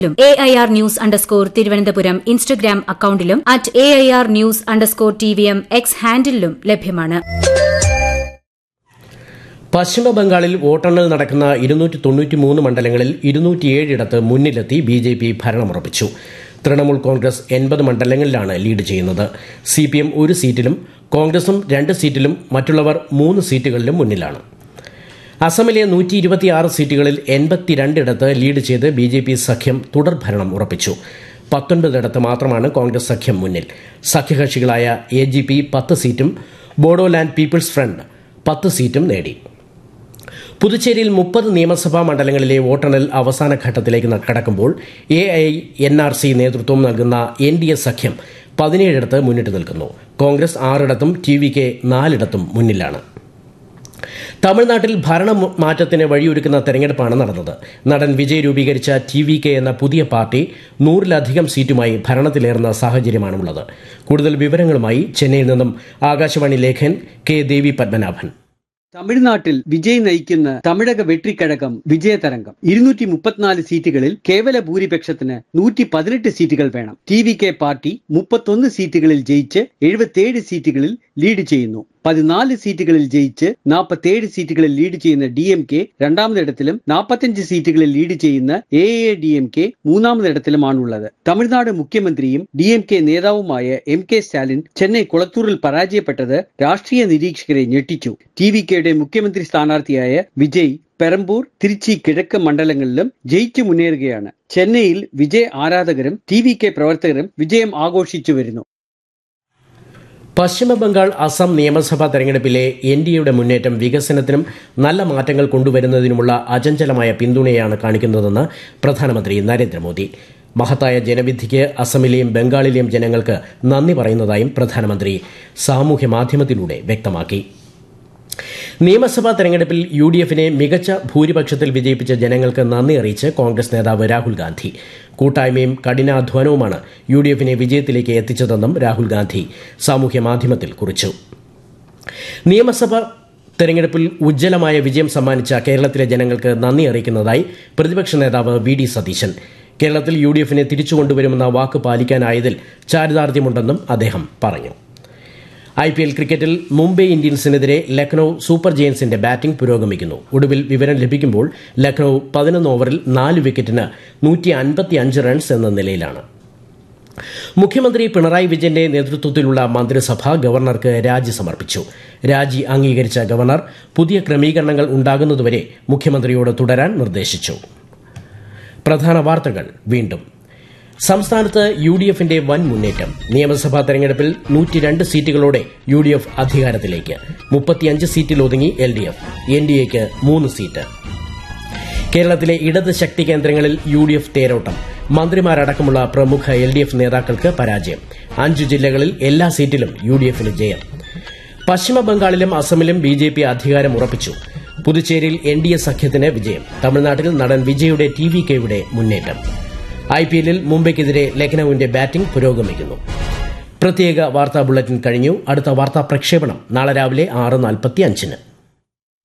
ും A I R news underscore Thiruvananthapuram Instagram അക്കൌണ്ടിലും at A I R news underscore T V M X ഹാൻഡിലും ലഭ്യമാണ് പശ്ചിമ ബംഗാളിൽ വോട്ടെണ്ണൽ നടക്കുന്ന ഇരുന്നൂറ്റി തൊണ്ണൂറ്റിമൂന്ന് മണ്ഡലങ്ങളിൽ ഇരുന്നൂറ്റിയേഴിടത്ത് മുന്നിലെത്തി ബി ജെ പി ഭരണമുറപ്പിച്ചു തൃണമൂൽ കോൺഗ്രസ് എൺപത് മണ്ഡലങ്ങളിലാണ് ലീഡ് ചെയ്യുന്നത് സി പി എം ഒരു സീറ്റിലും കോൺഗ്രസും രണ്ട് സീറ്റിലും മറ്റുള്ളവർ മൂന്ന് സീറ്റുകളിലും മുന്നിലാണ് അസമിലെ നൂറ്റി ഇരുപത്തിയാറ് സീറ്റുകളിൽ എൺപത്തിരണ്ടിടത്ത് ലീഡ് ചെയ്ത് ബി ജെ പി സഖ്യം തുടർഭരണം ഉറപ്പിച്ചു പത്തൊൻപതിടത്ത് മാത്രമാണ് കോൺഗ്രസ് സഖ്യം മുന്നിൽ സഖ്യകക്ഷികളായ എ ജി പി പത്ത് സീറ്റും ബോഡോലാൻഡ് പീപ്പിൾസ് ഫ്രണ്ട് പത്ത് സീറ്റും നേടി പുതുച്ചേരിയിൽ മുപ്പത് നിയമസഭാ മണ്ഡലങ്ങളിലെ വോട്ടെണ്ണൽ അവസാന ഘട്ടത്തിലേക്ക് കടക്കുമ്പോൾ A I N R C നേതൃത്വം നൽകുന്ന എൻ ഡി എ സഖ്യം പതിനേഴിടത്ത് മുന്നിട്ട് നിൽക്കുന്നു കോൺഗ്രസ് ആറിടത്തും ടി വി കെ നാലിടത്തും മുന്നിലാണ് തമിഴ്നാട്ടിൽ ഭരണമാറ്റത്തിന് വഴിയൊരുക്കുന്ന തെരഞ്ഞെടുപ്പാണ് നടന്നത് നടൻ വിജയ് രൂപീകരിച്ച ടി വി കെ എന്ന പുതിയ പാർട്ടി നൂറിലധികം സീറ്റുമായി ഭരണത്തിലേറുന്ന സാഹചര്യമാണുള്ളത് കൂടുതൽ വിവരങ്ങളുമായി ചെന്നൈയിൽ നിന്നും ആകാശവാണി ലേഖൻ കെ ദേവി പത്മനാഭൻ തമിഴ്നാട്ടിൽ വിജയ് നയിക്കുന്ന തമിഴക വെട്രിക്കഴകം വിജയതരംഗം ഇരുന്നൂറ്റി മുപ്പത്തിനാല് സീറ്റുകളിൽ കേവല ഭൂരിപക്ഷത്തിന് നൂറ്റി പതിനെട്ട് സീറ്റുകൾ വേണം ടി വി കെ പാർട്ടി മുപ്പത്തൊന്ന് സീറ്റുകളിൽ ജയിച്ച് എഴുപത്തിയേഴ് സീറ്റുകളിൽ ലീഡ് ചെയ്യുന്നു പതിനാല് സീറ്റുകളിൽ ജയിച്ച് നാൽപ്പത്തിയേഴ് സീറ്റുകളിൽ ലീഡ് ചെയ്യുന്ന ഡി എം കെ രണ്ടാമതിടത്തിലും നാൽപ്പത്തിയഞ്ച് സീറ്റുകളിൽ ലീഡ് ചെയ്യുന്ന A A D M K മൂന്നാമതിടത്തിലുമാണുള്ളത് തമിഴ്നാട് മുഖ്യമന്ത്രിയും ഡി എം കെ നേതാവുമായ എം കെ സ്റ്റാലിൻ ചെന്നൈ കുളത്തൂരിൽ പരാജയപ്പെട്ടത് രാഷ്ട്രീയ നിരീക്ഷകരെ ഞെട്ടിച്ചു ടി വി കെയുടെ മുഖ്യമന്ത്രി സ്ഥാനാർത്ഥിയായ വിജയ് പെരമ്പൂർ തിരുച്ചി കിഴക്ക് മണ്ഡലങ്ങളിലും ജയിച്ചു മുന്നേറുകയാണ് ചെന്നൈയിൽ വിജയ് ആരാധകരും ടി വി കെ പ്രവർത്തകരും വിജയം ആഘോഷിച്ചു വരുന്നു പശ്ചിമ ബംഗാൾ അസം നിയമസഭാ തെരഞ്ഞെടുപ്പിലെ എൻ ഡി എയുടെ മുന്നേറ്റം വികസനത്തിനും നല്ല മാറ്റങ്ങൾ കൊണ്ടുവരുന്നതിനുമുള്ള അചഞ്ചലമായ പിന്തുണയാണ് കാണിക്കുന്നതെന്ന് പ്രധാനമന്ത്രി നരേന്ദ്രമോദി മഹത്തായ ജനവിധിക്ക് അസമിലെയും ബംഗാളിലെയും ജനങ്ങൾക്ക് നന്ദി പറയുന്നതായും പ്രധാനമന്ത്രി സാമൂഹ്യ മാധ്യമത്തിലൂടെ വ്യക്തമാക്കി നിയമസഭാ തെരഞ്ഞെടുപ്പിൽ യു ഡി എഫിനെ മികച്ച ഭൂരിപക്ഷത്തിൽ വിജയിപ്പിച്ച ജനങ്ങൾക്ക് നന്ദി അറിയിച്ച് കോൺഗ്രസ് നേതാവ് രാഹുൽ ഗാന്ധി കൂട്ടായ്മയും കഠിനാധ്വാനവുമാണ് യു ഡി എഫിനെ വിജയത്തിലേക്ക് എത്തിച്ചതെന്നും രാഹുൽ ഗാന്ധി സാമൂഹ്യ മാധ്യമത്തിൽ കുറിച്ചു നിയമസഭ തെരഞ്ഞെടുപ്പിൽ ഉജ്ജ്വലമായ വിജയം സമ്മാനിച്ച കേരളത്തിലെ ജനങ്ങൾക്ക് നന്ദി അറിയിക്കുന്നതായി പ്രതിപക്ഷ നേതാവ് വി ഡി സതീശൻ കേരളത്തിൽ യു ഡി എഫിനെ തിരിച്ചുകൊണ്ടുവരുമെന്ന വാക്ക് പാലിക്കാനായതിൽ ചാരിതാർത്ഥ്യമുണ്ടെന്നും അദ്ദേഹം പറഞ്ഞു ഐ പി എൽ ക്രിക്കറ്റിൽ മുംബൈ ഇന്ത്യൻസിനെതിരെ ലക്നൌ സൂപ്പർ ജയൻസിന്റെ ബാറ്റിംഗ് പുരോഗമിക്കുന്നു ഒടുവിൽ വിവരം ലഭിക്കുമ്പോൾ ലക്നൌ പതിനൊന്ന് ഓവറിൽ നാല് വിക്കറ്റിന് നൂറ്റി അൻപത്തിയഞ്ച് റൺസ് എന്ന നിലയിലാണ് മുഖ്യമന്ത്രി പിണറായി വിജയന്റെ നേതൃത്വത്തിലുള്ള മന്ത്രിസഭ ഗവർണർക്ക് രാജി സമർപ്പിച്ചു രാജി അംഗീകരിച്ച ഗവർണർ പുതിയ ക്രമീകരണങ്ങൾ ഉണ്ടാകുന്നതുവരെ മുഖ്യമന്ത്രിയോട് തുടരാൻ നിർദ്ദേശിച്ചു പ്രധാന വാർത്തകൾ വീണ്ടും സംസ്ഥാനത്ത് യു ഡി എഫിന്റെ വൻ മുന്നേറ്റം നിയമസഭാ തെരഞ്ഞെടുപ്പിൽ നൂറ്റിരണ്ട് സീറ്റുകളോടെ യു ഡി എഫ് അധികാരത്തിലേക്ക് മുപ്പത്തിയഞ്ച് സീറ്റിൽ ഒതുങ്ങി L D F N D എക്ക് മൂന്ന് സീറ്റ് കേരളത്തിലെ ഇടത് ശക്തി കേന്ദ്രങ്ങളിൽ യു ഡി എഫ് തേരോട്ടം മന്ത്രിമാരടക്കമുള്ള പ്രമുഖ എൽ ഡി എഫ് നേതാക്കൾക്ക് പരാജയം അഞ്ചു ജില്ലകളിൽ എല്ലാ സീറ്റിലും യു ഡി എഫിന് ജയം പശ്ചിമ ബംഗാളിലും അസമിലും ബി ജെ പി അധികാരം ഉറപ്പിച്ചു പുതുച്ചേരിയിൽ എൻ ഡി എ സഖ്യത്തിന് വിജയം തമിഴ്നാട്ടിൽ നടൻ വിജയുടെ ടി വി കെയുടെ മുന്നേറ്റം ഐ പി എല്ലിൽ മുംബൈക്കെതിരെ ലക്നൌവിന്റെ ബാറ്റിംഗ് പുരോഗമിക്കുന്നു പ്രത്യേക വാർത്താ ബുള്ളറ്റിൻ കഴിഞ്ഞു അടുത്ത വാർത്താ പ്രക്ഷേപണം നാളെ രാവിലെ ആറ് നാൽപ്പത്തി അഞ്ചിന്